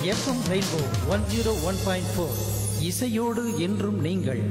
FM rainbow one zero one point four இசையோடு என்றும் நீங்கள்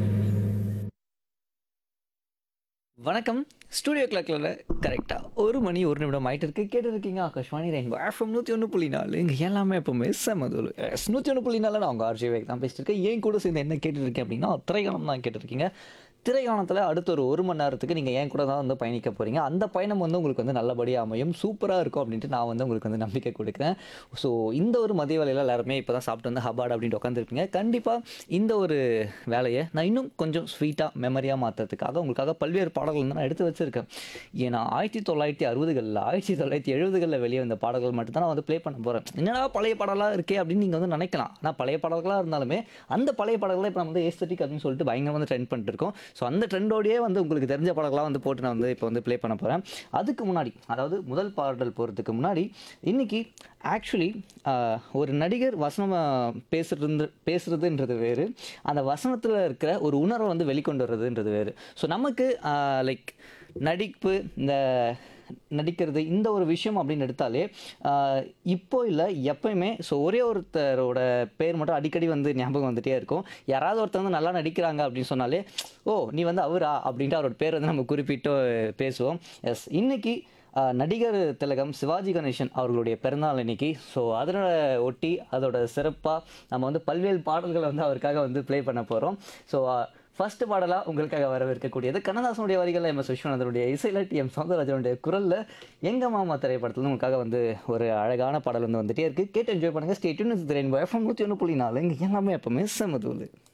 வணக்கம் ஸ்டூடியோ கிளாக்ல கரெக்டாக ஒரு மணி ஒரு நிமிடம் ஆயிட்டு இருக்கு கேட்டு இருக்கீங்க ஆகாஷ்வாணி ரெயின்போ எஃப்எம் நூற்றி ஒன்று புள்ளி நாலு இங்கே எல்லாமே எப்பவுமே செமதுல் எஸ் நூற்றி ஒன்று புள்ளி நாலு நான் உங்கள் ஆர்ஜிவேக் தான் பேசிட்டு இருக்கேன் ஏன் கூட சேர்ந்து என்ன கேட்டுருக்கேன் அப்படின்னா திரைக்காலம் தான் கேட்டிருக்கீங்க திரைக்காலத்தில் அடுத்த ஒரு ஒரு மணி நேரத்துக்கு நீங்கள் ஏன் கூட தான் வந்து பயணிக்க போகிறீங்க அந்த பயணம் வந்து உங்களுக்கு வந்து நல்லபடியாக அமையும் சூப்பராக இருக்கும் அப்படின்ட்டு நான் வந்து உங்களுக்கு வந்து நம்பிக்கை கொடுக்குறேன் ஸோ இந்த ஒரு மதிய வேலையில் எல்லாருமே இப்போ தான் சாப்பிட்டு வந்து ஹபாட் அப்படின்ட்டு உட்காந்துருப்பீங்க கண்டிப்பாக இந்த ஒரு வேலையை நான் இன்னும் கொஞ்சம் ஸ்வீட்டாக மெமரியாக மாற்றுறதுக்காக உங்களுக்காக பல்வேறு பாடல்கள் வந்து நான் எடுத்து வச்சிருக்கேன் ஏன்னா ஆயிரத்தி தொள்ளாயிரத்தி அறுபதுகளில் ஆயிரத்தி தொள்ளாயிரத்தி எழுபதுகளில் வெளியே வந்த பாடல்கள் மட்டும் தான் நான் வந்து ப்ளே பண்ண போகிறேன் என்னடா பழைய பாடலாக இருக்கே அப்படின்னு நீங்கள் வந்து நினைக்கலாம் ஆனால் பழைய பாடல்களாக இருந்தாலுமே அந்த பழைய பாடல்களை இப்போ நம்ம வந்து ஏஸ்தட்டிக் அப்படின்னு சொல்லிட்டு பயங்கரமாக வந்து ட்ரெண்ட் பண்ணிட்டு இருக்கோம் ஸோ அந்த ட்ரெண்டோடையே வந்து உங்களுக்கு தெரிஞ்ச பாடல்களாக வந்து போட்டு நான் வந்து இப்போ வந்து ப்ளே பண்ண போகிறேன் அதுக்கு முன்னாடி அதாவது முதல் பாடல் போகிறதுக்கு முன்னாடி இன்னைக்கு ஆக்சுவலி ஒரு நடிகர் வசனம் ஆஹ், பேசுறது பேசுறதுன்றது வேறு அந்த வசனத்தில் இருக்கிற ஒரு உணர்வை வந்து வெளிக்கொண்டு வர்றதுன்றது வேறு ஸோ நமக்கு லைக் நடிப்பு இந்த நடிக்கிறது இந்த ஒரு விஷயம் அப்படின்னு எடுத்தாலே ஆஹ், இப்போ இல்லை எப்பயுமே ஸோ ஒரே ஒருத்தரோட பேர் மட்டும் அடிக்கடி வந்து ஞாபகம் வந்துட்டே இருக்கும் யாராவது ஒருத்தர் வந்து நல்லா நடிக்கிறாங்க அப்படின்னு சொன்னாலே ஓ நீ வந்து அவரா அப்படின்ட்டு அவரோட பேர் வந்து நம்ம குறிப்பிட்டு பேசுவோம் எஸ் இன்னைக்கு ஆஹ், நடிகர் திலகம் சிவாஜி கணேசன் அவர்களுடைய பிறந்தநாள் இன்னைக்கு ஸோ அதனோட ஒட்டி அதோட சிறப்பாக நம்ம வந்து பல்வேறு பாடல்களை வந்து அவருக்காக வந்து ப்ளே பண்ண போகிறோம் ஸோ ஃபர்ஸ்ட் பாடலாக உங்களுக்காக வரவேற்கக்கூடியது கண்ணதாசனுடைய வரிகளில் எம் எஸ் விஸ்வநாதனுடைய இசையில் டி எம் சௌந்தரராஜனுடைய குரலில் எங்க மாமா திரைப்படத்தில் உங்களுக்காக வந்து ஒரு அழகான பாடல் வந்து வந்துட்டே இருக்கு கேட்டு என்ஜாய் பண்ணுங்க ஸ்டேட்யூன் திரையின் எஃப்எம் நூற்றி ஒன்று புள்ளி நாலு இங்கே எல்லாமே எப்பவுமே செமதுள்ளு